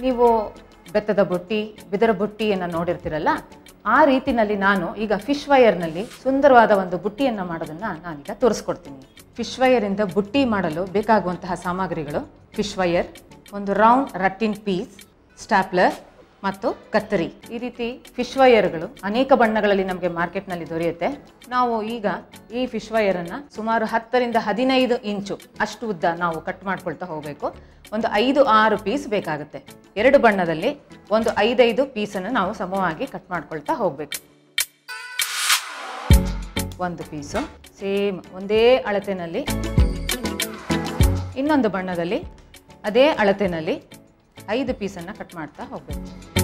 ನೀವು ಬೆತ್ತದ ಬುಟ್ಟಿ ಬಿದರ ಬುಟ್ಟಿಯನ್ನು ನೋಡಿರ್ತೀರಲ್ಲ ಆ ರೀತಿನಲ್ಲಿ ನಾನು ಈಗ ಫಿಶ್ ವಯರ್ನಲ್ಲಿ ಸುಂದರವಾದ ಒಂದು ಬುಟ್ಟಿಯನ್ನು ಮಾಡೋದನ್ನು ನಾನೀಗ ತೋರಿಸ್ಕೊಡ್ತೀನಿ ಫಿಶ್ ವಯರಿಂದ ಬುಟ್ಟಿ ಮಾಡಲು ಬೇಕಾಗುವಂತಹ ಸಾಮಗ್ರಿಗಳು ಫಿಶ್ ವಯರ್ ಒಂದು ರೌಂಡ್ ರಟ್ಟಿನ್ ಪೀಸ್ ಸ್ಟಾಪ್ಲರ್ ಮತ್ತು ಕತ್ತರಿ ಈ ರೀತಿ ಫಿಶ್ ವಯರ್ಗಳು ಅನೇಕ ಬಣ್ಣಗಳಲ್ಲಿ ನಮಗೆ ಮಾರ್ಕೆಟ್ನಲ್ಲಿ ದೊರೆಯುತ್ತೆ ನಾವು ಈಗ ಈ ಫಿಶ್ ವಯರನ್ನು ಸುಮಾರು ಹತ್ತರಿಂದ ಹದಿನೈದು ಇಂಚು ಅಷ್ಟು ಉದ್ದ ನಾವು ಕಟ್ ಮಾಡ್ಕೊಳ್ತಾ ಹೋಗಬೇಕು ಒಂದು ಐದು ಆರು ಪೀಸ್ ಬೇಕಾಗುತ್ತೆ ಎರಡು ಬಣ್ಣದಲ್ಲಿ ಒಂದು ಐದೈದು ಪೀಸನ್ನು ನಾವು ಸಮವಾಗಿ ಕಟ್ ಮಾಡ್ಕೊಳ್ತಾ ಹೋಗಬೇಕು ಒಂದು ಪೀಸು ಸೇಮ್ ಒಂದೇ ಅಳತೆನಲ್ಲಿ ಇನ್ನೊಂದು ಬಣ್ಣದಲ್ಲಿ ಅದೇ ಅಳತೆನಲ್ಲಿ ಐದು ಪೀಸನ್ನು ಕಟ್ ಮಾಡ್ತಾ ಹೋಗಬೇಕು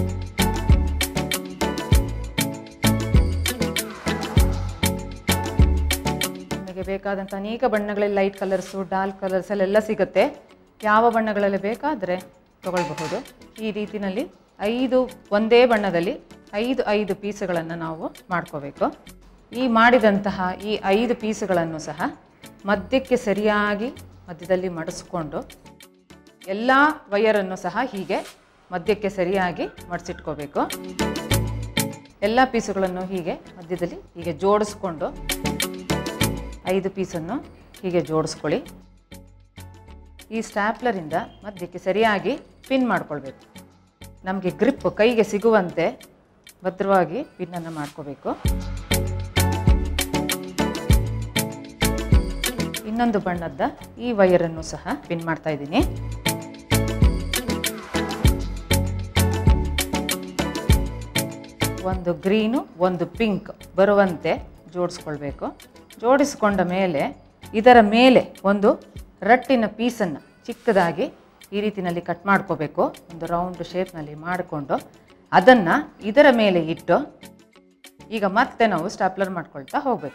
ನಿಮಗೆ ಬೇಕಾದಂಥ ಅನೇಕ ಬಣ್ಣಗಳಲ್ಲಿ ಲೈಟ್ ಕಲರ್ಸು ಡಾರ್ಕ್ ಕಲರ್ಸ್ ಅಲ್ಲೆಲ್ಲ ಸಿಗುತ್ತೆ ಯಾವ ಬಣ್ಣಗಳಲ್ಲಿ ಬೇಕಾದರೆ ತಗೊಳ್ಬಹುದು ಈ ರೀತಿನಲ್ಲಿ ಐದು ಒಂದೇ ಬಣ್ಣದಲ್ಲಿ ಐದು ಐದು ಪೀಸುಗಳನ್ನು ನಾವು ಮಾಡ್ಕೋಬೇಕು ಈ ಮಾಡಿದಂತಹ ಈ ಐದು ಪೀಸುಗಳನ್ನು ಸಹ ಮಧ್ಯಕ್ಕೆ ಸರಿಯಾಗಿ ಮಧ್ಯದಲ್ಲಿ ಮಡಿಸ್ಕೊಂಡು ಎಲ್ಲ ವಯರನ್ನು ಸಹ ಹೀಗೆ ಮಧ್ಯಕ್ಕೆ ಸರಿಯಾಗಿ ಮಡಿಸಿಟ್ಕೋಬೇಕು ಎಲ್ಲ ಪೀಸುಗಳನ್ನು ಹೀಗೆ ಮಧ್ಯದಲ್ಲಿ ಹೀಗೆ ಜೋಡಿಸ್ಕೊಂಡು ಐದು ಪೀಸನ್ನು ಹೀಗೆ ಜೋಡಿಸ್ಕೊಳ್ಳಿ ಈ ಸ್ಟ್ಯಾಪ್ಲರಿಂದ ಮಧ್ಯಕ್ಕೆ ಸರಿಯಾಗಿ ಪಿನ್ ಮಾಡ್ಕೊಳ್ಬೇಕು ನಮಗೆ ಗ್ರಿಪ್ ಕೈಗೆ ಸಿಗುವಂತೆ ಭದ್ರವಾಗಿ ಪಿನ್ನನ್ನು ಮಾಡ್ಕೋಬೇಕು ಇನ್ನೊಂದು ಬಣ್ಣದ ಈ ವಯರನ್ನು ಸಹ ಪಿನ್ ಮಾಡ್ತಾ ಇದ್ದೀನಿ ಒಂದು ಗ್ರೀನು ಒಂದು ಪಿಂಕ್ ಬರುವಂತೆ ಜೋಡಿಸ್ಕೊಳ್ಬೇಕು ಜೋಡಿಸ್ಕೊಂಡ ಮೇಲೆ ಇದರ ಮೇಲೆ ಒಂದು ರಟ್ಟಿನ ಪೀಸನ್ನು ಚಿಕ್ಕದಾಗಿ ಈ ರೀತಿನಲ್ಲಿ ಕಟ್ ಮಾಡ್ಕೋಬೇಕು ಒಂದು ರೌಂಡ್ ಶೇಪ್ನಲ್ಲಿ ಮಾಡಿಕೊಂಡು ಅದನ್ನು ಇದರ ಮೇಲೆ ಇಟ್ಟು ಈಗ ಮತ್ತೆ ನಾವು ಸ್ಟಾಪ್ಲರ್ ಮಾಡ್ಕೊಳ್ತಾ ಹೋಗಬೇಕು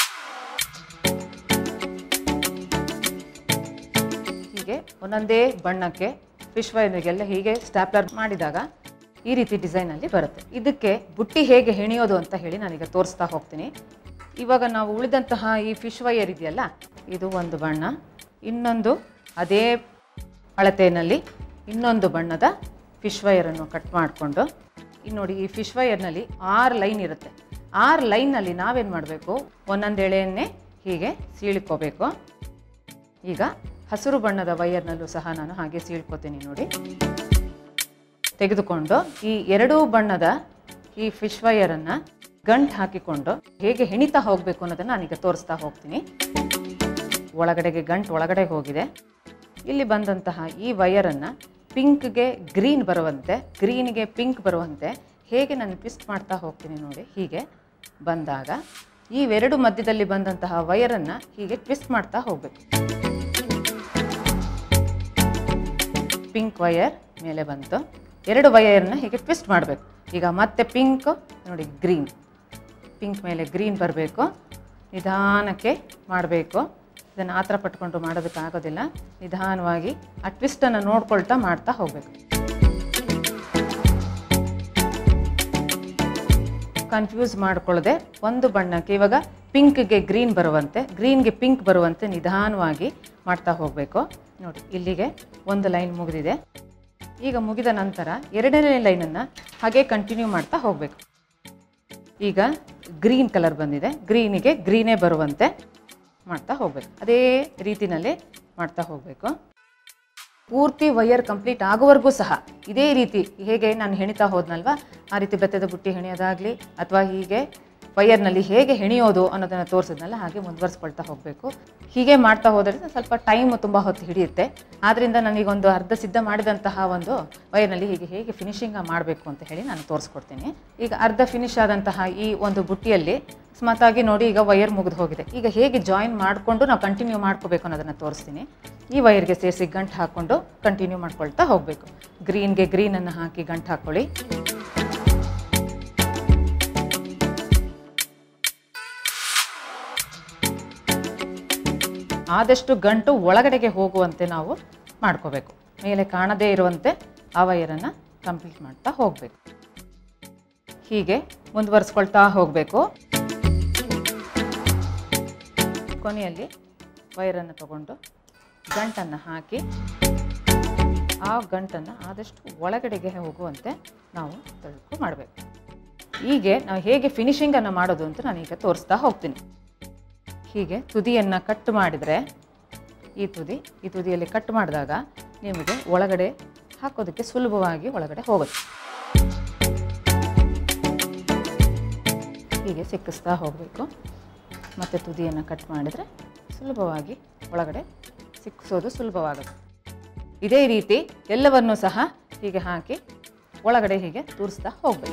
ಹೀಗೆ ಒಂದೊಂದೇ ಬಣ್ಣಕ್ಕೆ ಫಿಶ್ ವೈರ್ಗೆಲ್ಲ ಹೀಗೆ ಸ್ಟ್ಯಾಪ್ಲರ್ ಮಾಡಿದಾಗ ಈ ರೀತಿ ಡಿಸೈನಲ್ಲಿ ಬರುತ್ತೆ ಇದಕ್ಕೆ ಬುಟ್ಟಿ ಹೇಗೆ ಹೆಣಿಯೋದು ಅಂತ ಹೇಳಿ ನಾನೀಗ ತೋರಿಸ್ತಾ ಹೋಗ್ತೀನಿ ಇವಾಗ ನಾವು ಉಳಿದಂತಹ ಈ ಫಿಶ್ ವೈಯರ್ ಇದೆಯಲ್ಲ ಇದು ಒಂದು ಬಣ್ಣ ಇನ್ನೊಂದು ಅದೇ ಅಳತೆಯಲ್ಲಿ ಇನ್ನೊಂದು ಬಣ್ಣದ ಫಿಶ್ ವೈರನ್ನು ಕಟ್ ಮಾಡಿಕೊಂಡು ಇಲ್ಲಿ ನೋಡಿ ಈ ಫಿಶ್ ವೈರ್ನಲ್ಲಿ ಆರು ಲೈನ್ ಇರುತ್ತೆ ಆರು ಲೈನ್ನಲ್ಲಿ ನಾವೇನು ಮಾಡಬೇಕು ಒಂದೊಂದು ಎಳೆಯನ್ನೇ ಹೀಗೆ ಸೀಳ್ಕೋಬೇಕು ಈಗ ಹಸಿರು ಬಣ್ಣದ ವೈರ್ನಲ್ಲೂ ಸಹ ನಾನು ಹಾಗೆ ಸೀಳ್ಕೊತೀನಿ ನೋಡಿ ತೆಗೆದುಕೊಂಡು ಈ ಎರಡೂ ಬಣ್ಣದ ಈ ಫಿಶ್ ವೈಯರನ್ನು ಗಂಟು ಹಾಕಿಕೊಂಡು ಹೇಗೆ ಹೆಣಿತಾ ಹೋಗಬೇಕು ಅನ್ನೋದನ್ನು ನಾನೀಗ ತೋರಿಸ್ತಾ ಹೋಗ್ತೀನಿ ಒಳಗಡೆಗೆ ಗಂಟು ಒಳಗಡೆ ಹೋಗಿದೆ ಇಲ್ಲಿ ಬಂದಂತಹ ಈ ವಯರನ್ನು ಪಿಂಕ್ಗೆ ಗ್ರೀನ್ ಬರುವಂತೆ ಗ್ರೀನ್ಗೆ ಪಿಂಕ್ ಬರುವಂತೆ ಹೇಗೆ ನಾನು ಟ್ವಿಸ್ಟ್ ಮಾಡ್ತಾ ಹೋಗ್ತೀನಿ ನೋಡಿ ಹೀಗೆ ಬಂದಾಗ ಇವೆರಡು ಮಧ್ಯದಲ್ಲಿ ಬಂದಂತಹ ವಯರನ್ನು ಹೀಗೆ ಟ್ವಿಸ್ಟ್ ಮಾಡ್ತಾ ಹೋಗಬೇಕು ಪಿಂಕ್ ವಯರ್ ಮೇಲೆ ಬಂತು ಎರಡು ವಯರ್ನ ಹೀಗೆ ಟ್ವಿಸ್ಟ್ ಮಾಡಬೇಕು ಈಗ ಮತ್ತೆ ಪಿಂಕ್ ನೋಡಿ ಗ್ರೀನ್ ಪಿಂಕ್ ಮೇಲೆ ಗ್ರೀನ್ ಬರಬೇಕು ನಿಧಾನಕ್ಕೆ ಮಾಡಬೇಕು ಇದನ್ನು ಆತರ ಪಟ್ಕೊಂಡು ಮಾಡೋದಕ್ಕಾಗೋದಿಲ್ಲ ನಿಧಾನವಾಗಿ ಆ ಟ್ವಿಸ್ಟನ್ನು ನೋಡ್ಕೊಳ್ತಾ ಮಾಡ್ತಾ ಹೋಗಬೇಕು ಕನ್ಫ್ಯೂಸ್ ಮಾಡ್ಕೊಳ್ಳದೆ ಒಂದು ಬಣ್ಣಕ್ಕೆ ಇವಾಗ ಪಿಂಕ್ಗೆ ಗ್ರೀನ್ ಬರುವಂತೆ ಗ್ರೀನ್ಗೆ ಪಿಂಕ್ ಬರುವಂತೆ ನಿಧಾನವಾಗಿ ಮಾಡ್ತಾ ಹೋಗಬೇಕು ನೋಡಿ ಇಲ್ಲಿಗೆ ಒಂದು ಲೈನ್ ಮುಗಿದಿದೆ ಈಗ ಮುಗಿದ ನಂತರ ಎರಡನೇ ಲೈನನ್ನು ಹಾಗೆ ಕಂಟಿನ್ಯೂ ಮಾಡ್ತಾ ಹೋಗಬೇಕು ಈಗ ಗ್ರೀನ್ ಕಲರ್ ಬಂದಿದೆ ಗ್ರೀನಿಗೆ ಗ್ರೀನೇ ಬರುವಂತೆ ಮಾಡ್ತಾ ಹೋಗಬೇಕು ಅದೇ ರೀತಿನಲ್ಲಿ ಮಾಡ್ತಾ ಹೋಗಬೇಕು ಪೂರ್ತಿ ವಯರ್ ಕಂಪ್ಲೀಟ್ ಆಗುವವರೆಗೂ ಸಹ ಇದೇ ರೀತಿ ಹೇಗೆ ನಾನು ಹೆಣಿತಾ ಹೋದ್ನಲ್ವಾ ಆ ರೀತಿ ಬೆತ್ತದ ಬುಟ್ಟಿ ಹೆಣಿಯೋದಾಗಲಿ ಅಥವಾ ಹೀಗೆ ವಯರ್ನಲ್ಲಿ ಹೇಗೆ ಹೆಣಿಯೋದು ಅನ್ನೋದನ್ನು ತೋರಿಸಿದ್ನಲ್ಲ ಹಾಗೆ ಮುಂದುವರಿಸ್ಕೊಳ್ತಾ ಹೋಗಬೇಕು ಹೀಗೆ ಮಾಡ್ತಾ ಹೋದರೆ ಸ್ವಲ್ಪ ಟೈಮ್ ತುಂಬ ಹೊತ್ತು ಹಿಡಿಯುತ್ತೆ ಆದ್ದರಿಂದ ನನಗೊಂದು ಅರ್ಧ ಸಿದ್ಧ ಮಾಡಿದಂತಹ ಒಂದು ವಯರ್ನಲ್ಲಿ ಹೀಗೆ ಹೇಗೆ ಫಿನಿಶಿಂಗ್ ಮಾಡಬೇಕು ಅಂತ ಹೇಳಿ ನಾನು ತೋರಿಸ್ಕೊಡ್ತೀನಿ ಈಗ ಅರ್ಧ ಫಿನಿಶ್ ಆದಂತಹ ಈ ಒಂದು ಬುಟ್ಟಿಯಲ್ಲಿ ಸ್ಮತ್ತಾಗಿ ನೋಡಿ ಈಗ ವಯರ್ ಮುಗಿದು ಹೋಗಿದೆ ಈಗ ಹೇಗೆ ಜಾಯಿನ್ ಮಾಡಿಕೊಂಡು ನಾವು ಕಂಟಿನ್ಯೂ ಮಾಡ್ಕೋಬೇಕು ಅನ್ನೋದನ್ನು ತೋರಿಸ್ತೀನಿ ಈ ವೈರ್ಗೆ ಸೇರಿಸಿ ಗಂಟು ಹಾಕ್ಕೊಂಡು ಕಂಟಿನ್ಯೂ ಮಾಡ್ಕೊಳ್ತಾ ಹೋಗಬೇಕು ಗ್ರೀನ್ಗೆ ಗ್ರೀನನ್ನು ಹಾಕಿ ಗಂಟು ಹಾಕ್ಕೊಳ್ಳಿ ಆದಷ್ಟು ಗಂಟು ಒಳಗಡೆಗೆ ಹೋಗುವಂತೆ ನಾವು ಮಾಡ್ಕೋಬೇಕು ಮೇಲೆ ಕಾಣದೇ ಇರುವಂತೆ ಆ ವೈರನ್ನು ಕಂಪ್ಲೀಟ್ ಮಾಡ್ತಾ ಹೋಗಬೇಕು ಹೀಗೆ ಮುಂದುವರಿಸ್ಕೊಳ್ತಾ ಹೋಗಬೇಕು ಕೊನೆಯಲ್ಲಿ ವೈರನ್ನು ತಗೊಂಡು ಗಂಟನ್ನು ಹಾಕಿ ಆ ಗಂಟನ್ನು ಆದಷ್ಟು ಒಳಗಡೆಗೆ ಹೋಗುವಂತೆ ನಾವು ತಳ್ಕು ಮಾಡಬೇಕು ಹೀಗೆ ನಾವು ಹೇಗೆ ಫಿನಿಶಿಂಗನ್ನು ಮಾಡೋದು ಅಂತ ನಾನೀಗ ತೋರಿಸ್ತಾ ಹೋಗ್ತೀನಿ ಹೀಗೆ ತುದಿಯನ್ನು ಕಟ್ ಮಾಡಿದರೆ ಈ ತುದಿ ಈ ತುದಿಯಲ್ಲಿ ಕಟ್ ಮಾಡಿದಾಗ ನಿಮಗೆ ಒಳಗಡೆ ಹಾಕೋದಕ್ಕೆ ಸುಲಭವಾಗಿ ಒಳಗಡೆ ಹೋಗುತ್ತೆ ಹೀಗೆ ಸಿಕ್ಕಿಸ್ತಾ ಹೋಗಬೇಕು ಮತ್ತು ತುದಿಯನ್ನು ಕಟ್ ಮಾಡಿದರೆ ಸುಲಭವಾಗಿ ಒಳಗಡೆ ಸಿಕ್ಕಿಸೋದು ಸುಲಭವಾಗುತ್ತೆ ಇದೇ ರೀತಿ ಎಲ್ಲವನ್ನೂ ಸಹ ಹೀಗೆ ಹಾಕಿ ಒಳಗಡೆ ಹೀಗೆ ತೂರಿಸ್ತಾ ಹೋಗಬೇಕು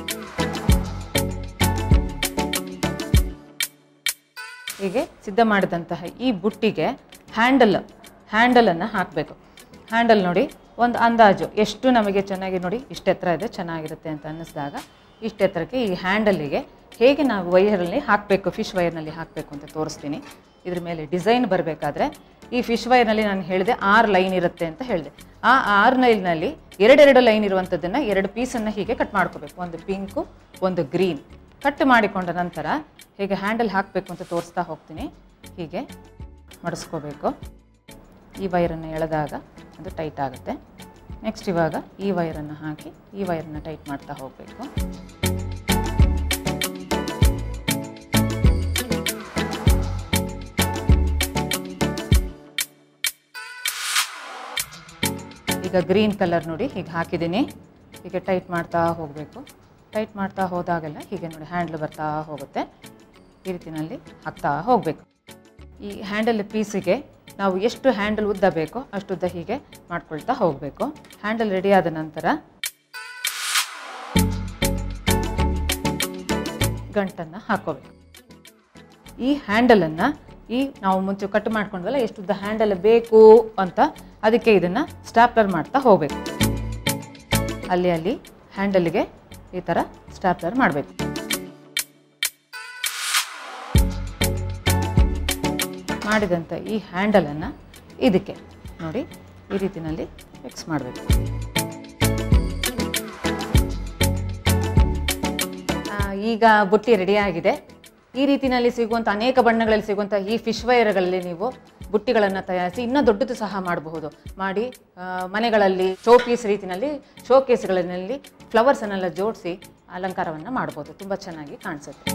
ಹೀಗೆ ಸಿದ್ಧ ಮಾಡಿದಂತಹ ಈ ಬುಟ್ಟಿಗೆ ಹ್ಯಾಂಡಲ್ ಹ್ಯಾಂಡಲನ್ನು ಹಾಕಬೇಕು ಹ್ಯಾಂಡಲ್ ನೋಡಿ ಒಂದು ಅಂದಾಜು ಎಷ್ಟು ನಮಗೆ ಚೆನ್ನಾಗಿ ನೋಡಿ ಇಷ್ಟು ಎತ್ತರ ಇದೆ ಚೆನ್ನಾಗಿರುತ್ತೆ ಅಂತ ಅನ್ನಿಸಿದಾಗ ಇಷ್ಟು ಎತ್ತರಕ್ಕೆ ಈ ಹ್ಯಾಂಡಲ್ಲಿಗೆ ಹೇಗೆ ನಾವು ವೈರಲ್ಲಿ ಹಾಕಬೇಕು ಫಿಶ್ ವೈರ್ನಲ್ಲಿ ಹಾಕಬೇಕು ಅಂತ ತೋರಿಸ್ತೀನಿ ಇದ್ರ ಮೇಲೆ ಡಿಸೈನ್ ಬರಬೇಕಾದ್ರೆ ಈ ಫಿಶ್ ವೈರ್ನಲ್ಲಿ ನಾನು ಹೇಳಿದೆ ಆರು ಲೈನ್ ಇರುತ್ತೆ ಅಂತ ಹೇಳಿದೆ ಆ ಆರು ಲೈನ್ನಲ್ಲಿ ಎರಡೆರಡು ಲೈನ್ ಇರುವಂಥದ್ದನ್ನು ಎರಡು ಪೀಸನ್ನು ಹೀಗೆ ಕಟ್ ಮಾಡ್ಕೋಬೇಕು ಒಂದು ಪಿಂಕು ಒಂದು ಗ್ರೀನ್ ಕಟ್ ಮಾಡಿಕೊಂಡ ನಂತರ ಹೀಗೆ ಹ್ಯಾಂಡಲ್ ಹಾಕಬೇಕು ಅಂತ ತೋರಿಸ್ತಾ ಹೋಗ್ತೀನಿ ಹೀಗೆ ಮಡಿಸ್ಕೋಬೇಕು ಈ ವೈರನ್ನು ಎಳೆದಾಗ ಅದು ಟೈಟ್ ಆಗುತ್ತೆ ನೆಕ್ಸ್ಟ್ ಇವಾಗ ಈ ವೈರನ್ನು ಹಾಕಿ ಈ ವೈರನ್ನು ಟೈಟ್ ಮಾಡ್ತಾ ಹೋಗಬೇಕು ಈಗ ಗ್ರೀನ್ ಕಲರ್ ನೋಡಿ ಹೀಗೆ ಹಾಕಿದ್ದೀನಿ ಹೀಗೆ ಟೈಟ್ ಮಾಡ್ತಾ ಹೋಗಬೇಕು ಟೈಟ್ ಮಾಡ್ತಾ ಹೋದಾಗೆಲ್ಲ ಹೀಗೆ ನೋಡಿ ಹ್ಯಾಂಡ್ಲ್ ಬರ್ತಾ ಹೋಗುತ್ತೆ ಈ ರೀತಿನಲ್ಲಿ ಹಾಕ್ತಾ ಹೋಗಬೇಕು ಈ ಹ್ಯಾಂಡಲ್ ಪೀಸಿಗೆ ನಾವು ಎಷ್ಟು ಹ್ಯಾಂಡಲ್ ಉದ್ದ ಬೇಕೋ ಅಷ್ಟು ಉದ್ದ ಹೀಗೆ ಮಾಡ್ಕೊಳ್ತಾ ಹೋಗಬೇಕು ಹ್ಯಾಂಡಲ್ ರೆಡಿ ಆದ ನಂತರ ಗಂಟನ್ನು ಹಾಕೋಬೇಕು ಈ ಹ್ಯಾಂಡಲನ್ನು ಈ ನಾವು ಮುಂಚೆ ಕಟ್ ಮಾಡ್ಕೊಂಡ್ವಲ್ಲ ಎಷ್ಟು ಉದ್ದ ಹ್ಯಾಂಡಲ್ ಬೇಕು ಅಂತ ಅದಕ್ಕೆ ಇದನ್ನು ಸ್ಟ್ಯಾಪ್ಲರ್ ಮಾಡ್ತಾ ಹೋಗಬೇಕು ಅಲ್ಲಿ ಅಲ್ಲಿ ಹ್ಯಾಂಡಲ್ಗೆ ಈ ಥರ ಸ್ಟ್ಯಾಪ್ಲರ್ ಮಾಡಬೇಕು ಮಾಡಿದಂಥ ಈ ಹ್ಯಾಂಡಲನ್ನು ಇದಕ್ಕೆ ನೋಡಿ ಈ ರೀತಿನಲ್ಲಿ ಫಿಕ್ಸ್ ಮಾಡಬೇಕು ಈಗ ಬುಟ್ಟಿ ರೆಡಿಯಾಗಿದೆ ಈ ರೀತಿಯಲ್ಲಿ ಸಿಗುವಂಥ ಅನೇಕ ಬಣ್ಣಗಳಲ್ಲಿ ಸಿಗುವಂಥ ಈ ಫಿಶ್ ವೈರ್ಗಳಲ್ಲಿ ನೀವು ಬುಟ್ಟಿಗಳನ್ನು ತಯಾರಿಸಿ ಇನ್ನೂ ದೊಡ್ಡದು ಸಹ ಮಾಡಬಹುದು ಮಾಡಿ ಆ, ಮನೆಗಳಲ್ಲಿ ಶೋ ಪೀಸ್ ರೀತಿಯಲ್ಲಿ ಶೋ ಕೇಸ್ಗಳಲ್ಲಿ ಫ್ಲವರ್ಸನ್ನೆಲ್ಲ ಜೋಡಿಸಿ ಅಲಂಕಾರವನ್ನು ಮಾಡ್ಬೋದು ತುಂಬ ಚೆನ್ನಾಗಿ ಕಾಣಿಸುತ್ತೆ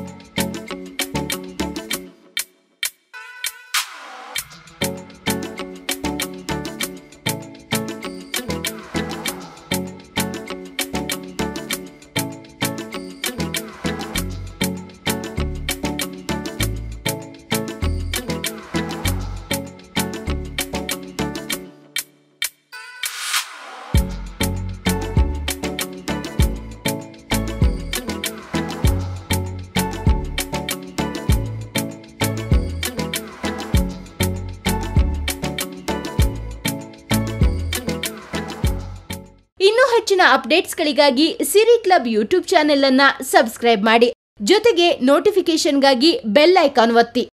ಇನ್ನೂ ಹೆಚ್ಚಿನ ಅಪ್ಡೇಟ್ಸ್ಗಳಿಗಾಗಿ ಸಿರಿ ಕ್ಲಬ್ ಯೂಟ್ಯೂಬ್ ಚಾನೆಲ್ ಅನ್ನ ಸಬ್ಸ್ಕ್ರೈಬ್ ಮಾಡಿ ಜೊತೆಗೆ ನೋಟಿಫಿಕೇಶನ್ಗಾಗಿ ಬೆಲ್ ಐಕಾನ್ ಒತ್ತಿ